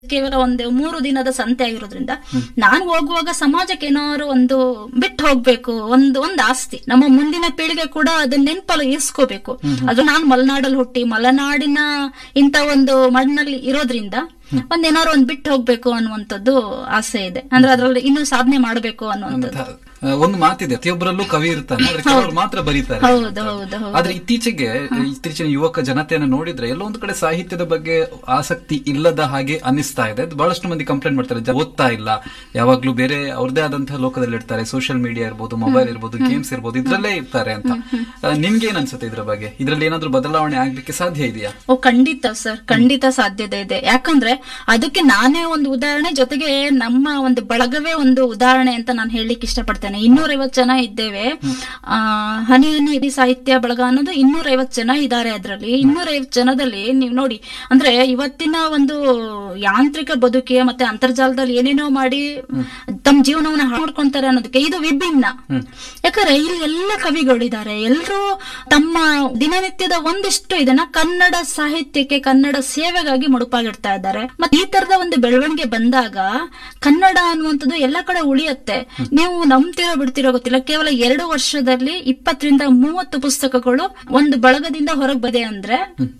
ಕೇವಲ ಒಂದು ಮೂರು ದಿನದ ಸಂತೆ ಆಗಿರೋದ್ರಿಂದ ನಾನು ಹೋಗುವಾಗ ಸಮಾಜಕ್ಕೆ ಏನಾದ್ರು ಒಂದು ಬಿಟ್ಟು ಹೋಗ್ಬೇಕು ಒಂದು ಒಂದು ಆಸ್ತಿ ನಮ್ಮ ಮುಂದಿನ ಪೀಳಿಗೆ ಕೂಡ ಅದನ್ನ ನೆನಪಲ್ಲಿ ಇರಿಸ್ಕೋಬೇಕು ಅದು ನಾನು ಮಲೆನಾಡಲ್ಲಿ ಹುಟ್ಟಿ ಮಲೆನಾಡಿನ ಇಂತ ಒಂದು ಮಣ್ಣಿನಲ್ಲಿ ಇರೋದ್ರಿಂದ ಒಂದೇನಾದ್ರು ಒಂದ್ ಬಿಟ್ಟು ಹೋಗ್ಬೇಕು ಅನ್ನುವಂಥದ್ದು ಆಸೆ ಇದೆ ಅಂದ್ರೆ ಅದ್ರಲ್ಲಿ ಇನ್ನೂ ಸಾಧನೆ ಮಾಡಬೇಕು ಅನ್ನುವಂಥದ್ದು ಆ, ಒಂದು ಮಾತಿದೆ ಪ್ರತಿಯೊಬ್ಬರಲ್ಲೂ ಕವಿ ಇರ್ತಾನೆ ಆದ್ರೆ ಕೆಲವರು ಮಾತ್ರ ಬರೀತಾರೆ ಹೌದು ಅಂತ. ಹೌದು ಹೌದು ಆದ್ರೆ ಇತ್ತೀಚೆಗೆ ಇತ್ತೀಚಿನ ಯುವಕ ಜನತೆಯನ್ನು ನೋಡಿದ್ರೆ ಎಲ್ಲೋ ಒಂದು ಕಡೆ ಸಾಹಿತ್ಯದ ಬಗ್ಗೆ ಆಸಕ್ತಿ ಇಲ್ಲದ ಹಾಗೆ ಅನಿಸ್ತಾ ಇದೆ ಅದು ಬಹಳಷ್ಟು ಮಂದಿ ಕಂಪ್ಲೇಂಟ್ ಮಾಡ್ತಾರೆ ಜ- ಓದ್ತಾ ಇಲ್ಲ ಯಾವಾಗ್ಲೂ ಬೇರೆ ಅವ್ರದೇ ಆದಂತಹ ಲೋಕದಲ್ಲಿ ಇರ್ತಾರೆ ಸೋಷಿಯಲ್ ಮೀಡಿಯಾ ಇರ್ಬೋದು ಮೊಬೈಲ್ ಇರ್ಬೋದು ಗೇಮ್ಸ್ ಇರ್ಬೋದು ಇದ್ರಲ್ಲೇ ಇರ್ತಾರೆ ಅಂತ ಆ, ನಿಮ್ಗೆ ಏನ್ ಅನ್ಸುತ್ತೆ ಇದ್ರ ಬಗ್ಗೆ ಇದ್ರಲ್ಲಿ ಏನಾದ್ರೂ ಬದಲಾವಣೆ ಆಗ್ಲಿಕ್ಕೆ ಸಾಧ್ಯ ಇದೆಯಾ ಓ ಖಂಡಿತ ಸರ್ ಖಂಡಿತ ಸಾಧ್ಯತೆ ಇದೆ ಯಾಕಂದ್ರೆ ಅದಕ್ಕೆ ನಾನೇ ಒಂದು ಉದಾಹರಣೆ ಜೊತೆಗೆ ನಮ್ಮ ಒಂದು ಬಳಗವೇ ಒಂದು ಉದಾಹರಣೆ ಅಂತ ನಾನು ಹೇಳಲಿಕ್ಕೆ ಇಷ್ಟಪಡ್ತೇನೆ ಇನ್ನೂರೈವತ್ತು ಜನ ಇದ್ದೇವೆ ಆ ಹನಿ ಹನಿ ಇಡೀ ಸಾಹಿತ್ಯ ಬಳಗ ಅನ್ನೋದು ಇನ್ನೂರೈವತ್ತು ಜನ ಇದ್ದಾರೆ ಅದರಲ್ಲಿ ಇನ್ನೂರೈವತ್ತು ಜನದಲ್ಲಿ ನೀವು ನೋಡಿ ಅಂದ್ರೆ ಇವತ್ತಿನ ಒಂದು ಯಾಂತ್ರಿಕ ಬದುಕಿಗೆ ಮತ್ತೆ ಅಂತರ್ಜಾಲದಲ್ಲಿ ಏನೇನೋ ಮಾಡಿ ತಮ್ಮ ಜೀವನವನ್ನ ಹಾಳು ಮಾಡ್ಕೊಂತಾರೆ ಅನ್ನೋದಕ್ಕೆ ಇದು ವಿಭಿನ್ನ ಯಾಕಂದ್ರೆ ಇಲ್ಲಿ ಎಲ್ಲ ಕವಿಗಳಿದ್ದಾರೆ ಎಲ್ಲರೂ ತಮ್ಮ ದಿನನಿತ್ಯದ ಒಂದಿಷ್ಟು ಇದನ್ನ ಕನ್ನಡ ಸಾಹಿತ್ಯಕ್ಕೆ ಕನ್ನಡ ಸೇವೆಗಾಗಿ ಮುಡುಪಾಗಿಡ್ತಾ ಇದ್ದಾರೆ ಮತ್ತೆ ಈ ತರದ ಒಂದು ಬೆಳವಣಿಗೆ ಬಂದಾಗ ಕನ್ನಡ ಅನ್ನುವಂಥದ್ದು ಎಲ್ಲ ಕಡೆ ಉಳಿಯತ್ತೆ ನೀವು ನಂಬ್ತಿರೋ ಬಿಡ್ತಿರೋ ಗೊತ್ತಿಲ್ಲ ಕೇವಲ ಎರಡು ವರ್ಷದಲ್ಲಿ ಇಪ್ಪತ್ತರಿಂದ ಮೂವತ್ತು ಪುಸ್ತಕಗಳು ಒಂದು ಬಳಗದಿಂದ ಹೊರಗೆ ಬದೆ ಅಂದ್ರೆ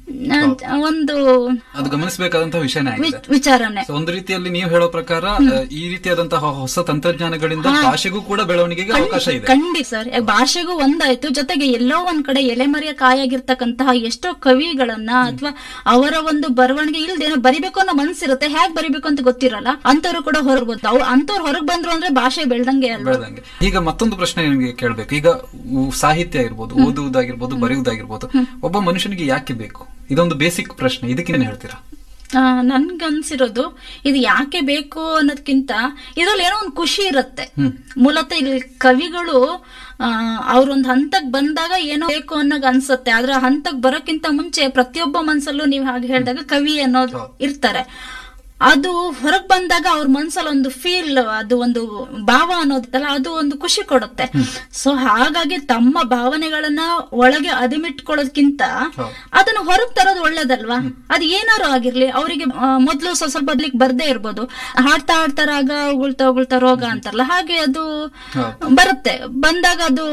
ಆ, ಒಂದು ಅದು ಗಮನಿಸಬೇಕಾದಂತಹ ವಿಷಯನೇ ಆಗಿದೆ ವಿ- ವಿಚಾರನೆ So, ಒಂದು ರೀತಿಯಲ್ಲಿ ನೀವು ಹೇಳೋ ಪ್ರಕಾರ ಆ, ಈ ರೀತಿಯಾದಂತಹ ಹೊಸ ತಂತ್ರಜ್ಞಾನಗಳಿಂದ ಭಾಷೆಗೂ ಕೂಡ ಬೆಳವಣಿಗೆಗೆ ಅವಕಾಶ ಇದೆ ಖಂಡಿತ ಸರ್ ಯಾಕ್ ಭಾಷೆಗೂ ಒಂದಾಯ್ತು ಜೊತೆಗೆ ಎಲ್ಲೋ ಒಂದ್ ಕಡೆ ಎಲೆಮರೆಯ ಕಾಯಾಗಿರ್ತಕ್ಕಂತಹ ಎಷ್ಟೋ ಕವಿಗಳನ್ನ ಅಥವಾ ಅವರ ಒಂದು ಬರವಣಿಗೆ ಇಲ್ದೇನೋ ಬರಿಬೇಕು ಅನ್ನೋ ಮನ್ಸಿರುತ್ತೆ ಹೇಗ್ ಬರಿಬೇಕು ಅಂತ ಗೊತ್ತಿರಲ್ಲ ಅಂತವ್ರು ಕೂಡ ಹೊರಗ್ಬೋದು ಅವ್ ಅಂತವ್ರು ಹೊರಗ್ ಬಂದ್ರು ಅಂದ್ರೆ ಭಾಷೆ ಬೆಳ್ದಂಗೆ ಅಲ್ವಾ ಬೆಳೆದಂಗೆ ಈಗ ಮತ್ತೊಂದು ಪ್ರಶ್ನೆ ನಿಮಗೆ ಕೇಳಬೇಕು ಈಗ ಉ- ಸಾಹಿತ್ಯ ಇರ್ಬೋದು ಓದುವುದಾಗಿರ್ಬೋದು ಬರೆಯುವುದಾಗಿರ್ಬೋದು ಒಬ್ಬ ಮನುಷ್ಯನಿಗೆ ಯಾಕೆ ಬೇಕು ಇದೊಂದು ಬೇಸಿಕ್ ಪ್ರಶ್ನೆ ಇದಕ್ಕೇನು ಹೇಳ್ತೀರಾ ಆ, ನನ್ಗನ್ಸಿರೋದು ಇದು ಯಾಕೆ ಬೇಕು ಅನ್ನೋದಕ್ಕಿಂತ ಇದ್ರಲ್ಲಿ ಏನೋ ಒಂದು ಖುಷಿ ಇರುತ್ತೆ ಮೂಲತಃ ಇಲ್ಲಿ ಕವಿಗಳು ಆ, ಅವ್ರೊಂದ್ ಹಂತಕ್ ಬಂದಾಗ ಏನೋ ಬೇಕು ಅನ್ನೋದು ಅನ್ಸುತ್ತೆ ಆದ್ರೆ ಆ ಹಂತಕ್ ಬರೋಕ್ಕಿಂತ ಮುಂಚೆ ಪ್ರತಿಯೊಬ್ಬ ಮನ್ಸಲ್ಲೂ ನೀವು ಹಾಗೆ ಹೇಳಿದಾಗ ಕವಿ ಅನ್ನೋದು ಇರ್ತಾರೆ ಅದು ಹೊರಗ್ ಬಂದಾಗ ಅವ್ರ ಮನ್ಸಲ್ಲಿ ಒಂದು ಫೀಲ್ ಅದು ಒಂದು ಭಾವ ಅನ್ನೋದಿತ್ತಲ್ಲ ಅದು ಒಂದು ಖುಷಿ ಕೊಡುತ್ತೆ ಸೊ ಹಾಗಾಗಿ ತಮ್ಮ ಭಾವನೆಗಳನ್ನ ಒಳಗೆ ಅದಿಮಿಟ್ಕೊಳ್ಳೋದ್ಕಿಂತ ಹೌದು. ಅದನ್ನ ಹೊರಗ್ ತರೋದು ಒಳ್ಳೇದಲ್ವಾ ಅದು ಏನಾರು ಆಗಿರ್ಲಿ ಅವರಿಗೆ ಮೊದ್ಲು ಸ್ವಲ್ಪ ಸ್ವಲ್ಪ ಬರ್ಲಿಕ್ಕೆ ಬರ್ದೇ ಇರ್ಬೋದು ಹಾಡ್ತಾ ಹಾಡ್ತಾರಾಗ ಉಗುಳ್ತಾ ಉಗುಳ್ತಾ ರೋಗ ಅಂತಾರಲ್ಲ ಹಾಗೆ ಅದು ಹೌದು. ಬರುತ್ತೆ ಬಂದಾಗ ಅದು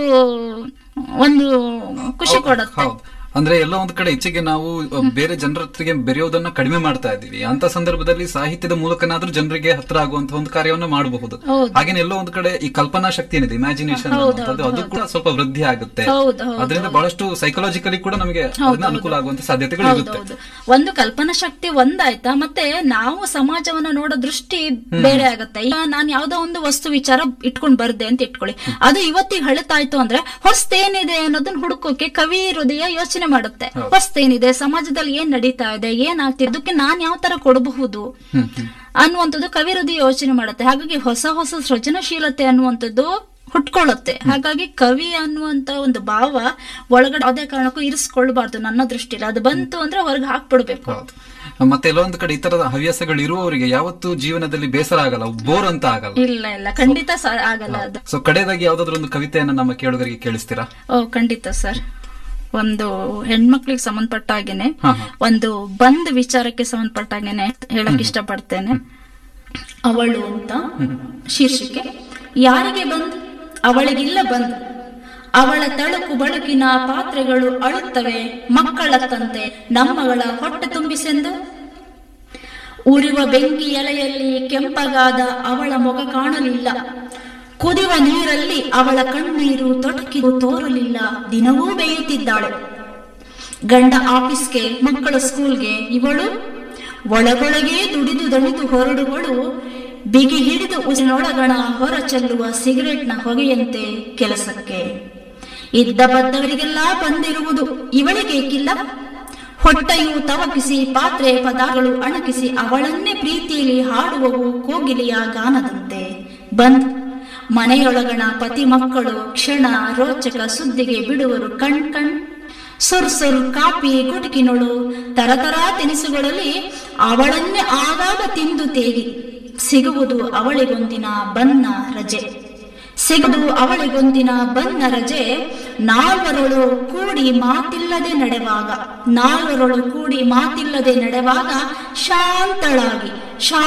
ಒಂದು ಖುಷಿ ಕೊಡುತ್ತೆ ಹೌದು ಅಂದ್ರೆ ಎಲ್ಲ ಒಂದ್ ಕಡೆ ಇಚ್ಛೆಗೆ ನಾವು ಅ, ಬೇರೆ ಜನರ ಹತ್ತಿಗೆ ಬೆರೆಯೋದನ್ನ ಕಡಿಮೆ ಮಾಡ್ತಾ ಇದ್ದೀವಿ ಅಂತ ಸಂದರ್ಭದಲ್ಲಿ ಸಾಹಿತ್ಯದ ಮೂಲಕನಾದ್ರೂ ಜನರಿಗೆ ಹತ್ರ ಆಗುವಂತ ಒಂದು ಕಾರ್ಯವನ್ನ ಮಾಡಬಹುದು ಹೌದು. ಹಾಗೇನೆ ಎಲ್ಲೋ ಒಂದ್ ಕಡೆ ಈ ಕಲ್ಪನಾ ಶಕ್ತಿ ಏನಿದೆ ಇಮ್ಯಾಜಿನೇಷನ್ ಅನ್ನುವಂಥದ್ದು ಅದು ಕೂಡ ಸ್ವಲ್ಪ ವೃದ್ಧಿ ಆಗುತ್ತೆ ಹೌದು, ಹೌದು, ಅದರಿಂದ ಬಹಳಷ್ಟು ಸೈಕಲಾಜಿಕಲಿ ಕೂಡ ನಮಗೆ ಅದನ್ನ ಅನುಕೂಲ ಆಗುವಂತ ಸಾಧ್ಯತೆಗಳು ಇರುತ್ತೆ ಹೌದೌದು ಒಂದು ಕಲ್ಪನಾ ಶಕ್ತಿ ಒಂದಾಯ್ತಾ ಮತ್ತೆ ನಾವು ಸಮಾಜವನ್ನ ನೋಡೋ ದೃಷ್ಟಿ ಬೇರೆ ಆಗತ್ತೆ ಈಗ ನಾನು ಯಾವ್ದೋ ಒಂದು ವಸ್ತು ವಿಚಾರ ಇಟ್ಕೊಂಡ್ ಬರ್ದೆ ಅಂತ ಇಟ್ಕೊಳ್ಳಿ ಅದು ಇವತ್ತಿಗೆ ಹಳತಾಯ್ತು ಅಂದ್ರೆ ಹೊಸ್ತೇನಿದೆ ಅನ್ನೋದನ್ನ ಹುಡುಕೋಕೆ ಕವಿ ಹೃದಯ ಯೋಚನೆ ಮಾಡುತ್ತೆ ಹೊಸ್ತೇನಿದೆ ಸಮಾಜದಲ್ಲಿ ಏನ್ ನಡೀತಾ ಇದೆ ಏನ್ ಆಗ್ತಿದೆ ಅದಕ್ಕೆ ನಾನ್ ಯಾವ ತರ ಕೊಡಬಹುದು ಹ್ಮ್ ಹ್ಮ್ ಅನ್ನುವಂಥದ್ದು ಕವಿ ಹೃದಯ ಯೋಚನೆ ಮಾಡುತ್ತೆ ಹಾಗಾಗಿ ಹೊಸ ಹೊಸ ಸೃಜನಶೀಲತೆ ಅನ್ನುವಂಥದ್ದು ಹುಟ್ಕೊಳ್ಳುತ್ತೆ ಹಾಗಾಗಿ ಕವಿ ಅನ್ನುವಂತ ಒಂದು ಭಾವ ಒಳಗಡೆ ಯಾವುದೇ ಕಾರಣಕ್ಕೂ ಇರಿಸ್ಕೊಳ್ಬಾರ್ದು ನನ್ನ ದೃಷ್ಟಿಲಿ ಅದು ಬಂತು ಅಂದ್ರೆ ಹೊರಗೆ ಹಾಕ್ಬಿಡ್ಬೇಕು ಹೌದು ಮತ್ತೆ ಎಲ್ಲೊಂದ್ ಕಡೆ ಈ ತರದ ಹವ್ಯಾಸಗಳು ಇರುವವರಿಗೆ ಯಾವತ್ತೂ ಜೀವನದಲ್ಲಿ ಬೇಸರ ಆಗಲ್ಲ ಬೋರ್ ಅಂತ ಆಗಲ್ಲ ಇಲ್ಲ ಇಲ್ಲ ಖಂಡಿತ ಸ- ಆಗಲ್ಲ ಅದು ಸೊ ಕಡೆದಾಗಿ ಯಾವ್ದಾದ್ರು ಒಂದು ಕವಿತೆಯನ್ನ ನಮ್ಮ ಕೇಳುಗರಿಗೆ ಕೇಳಿಸ್ತೀರಾ ಓ ಖಂಡಿತ ಸರ್ ಒಂದು ಹೆಣ್ಮಕ್ಳಿಗೆ ಸಂಬಂಧಪಟ್ಟ ಹಾಗೇನೆ ಹಾ, ಹಾ. ಒಂದು ಬಂದ್ ವಿಚಾರಕ್ಕೆ ಸಂಬಂಧಪಟ್ಟ ಹಾಗೇನೆ ಹೇಳಕ್ ಇಷ್ಟಪಡ್ತೇನೆ ಅವಳು ಅಂತ ಶೀರ್ಷಿಕೆ ಯಾರಿಗೆ ಬಂದ್ ಅವಳಿಗಿಲ್ಲ ಬಂದ್ ಅವಳ ತಳುಕು ಬಳುಕಿನ ಪಾತ್ರೆಗಳು ಅಳುತ್ತವೆ ಮಕ್ಕಳ ತಂತೆ ನಮ್ಮಗಳ ಹೊಟ್ಟೆ ತುಂಬಿಸೆಂದು ಉರಿವ ಬೆಂಕಿ ಎಲೆಯಲ್ಲಿ ಕೆಂಪಗಾದ ಅವಳ ಮೊಗ ಕಾಣಲಿಲ್ಲ ಕುದಿವ ನೀರಲ್ಲಿ ಅವಳ ಕಣ್ಣೀರು ತೊಟಕಿದು ತೋರಲಿಲ್ಲ ದಿನವೂ ಬೇಯುತ್ತಿದ್ದಾಳೆ ಗಂಡ ಆಫೀಸ್ಗೆ ಮಕ್ಕಳು ಸ್ಕೂಲ್ಗೆ ಇವಳು ಒಳಗೊಳಗೆ ದುಡಿದು ದಣಿದು ಹೊರಡುವಳು ಬಿಗಿ ಹಿಡಿದು ಉಸಿನೊಳಗಣ ಹೊರ ಚೆಲ್ಲುವ ಸಿಗರೆಟ್ನ ಹೊಗೆಯಂತೆ ಕೆಲಸಕ್ಕೆ ಇದ್ದ ಬದ್ದವರಿಗೆಲ್ಲ ಬಂದಿರುವುದು ಇವಳಿಗೇಕಿಲ್ಲ ಹೊಟ್ಟೆಯು ತವಕಿಸಿ ಪಾತ್ರೆ ಪದಾರ್ಥಗಳು ಅಣಕಿಸಿ ಅವಳನ್ನೇ ಪ್ರೀತಿಯಲ್ಲಿ ಹಾಡುವವು ಕೋಗಿಲೆಯ ಗಾನದಂತೆ ಬಂದ್ ಮನೆಯೊಳಗಣ ಪತಿ ಮಕ್ಕಳು ಕ್ಷಣ ರೋಚಕ ಸುದ್ದಿಗೆ ಬಿಡುವರು ಕಣ್ ಕಣ್ ಸುರ್ ಸುರ್ ಕಾಪಿ ಗುಟುಕಿನೊಳು ತರತರ ತಿನಿಸುಗಳಲ್ಲಿ ಅವಳನ್ನೇ ಆಗಾಗ ತಿಂದು ತೇಗಿ ಸಿಗುವುದು ಅವಳಿಗೊಂದಿನ ಬನ್ನ ರಜೆ ಸಿಗದು ಅವಳಿಗೊಂದಿನ ಬಂದ ರಜೆ ನಾಲ್ವರೊಳು ಕೂಡಿ ಮಾತಿಲ್ಲದೆ ನಡೆವಾಗ ನಾಲ್ವರೊಳು ಕೂಡಿ ಮಾತಿಲ್ಲದೆ ನಡೆವಾಗ ಶಾಂತಳಾಗಿ ಶಾ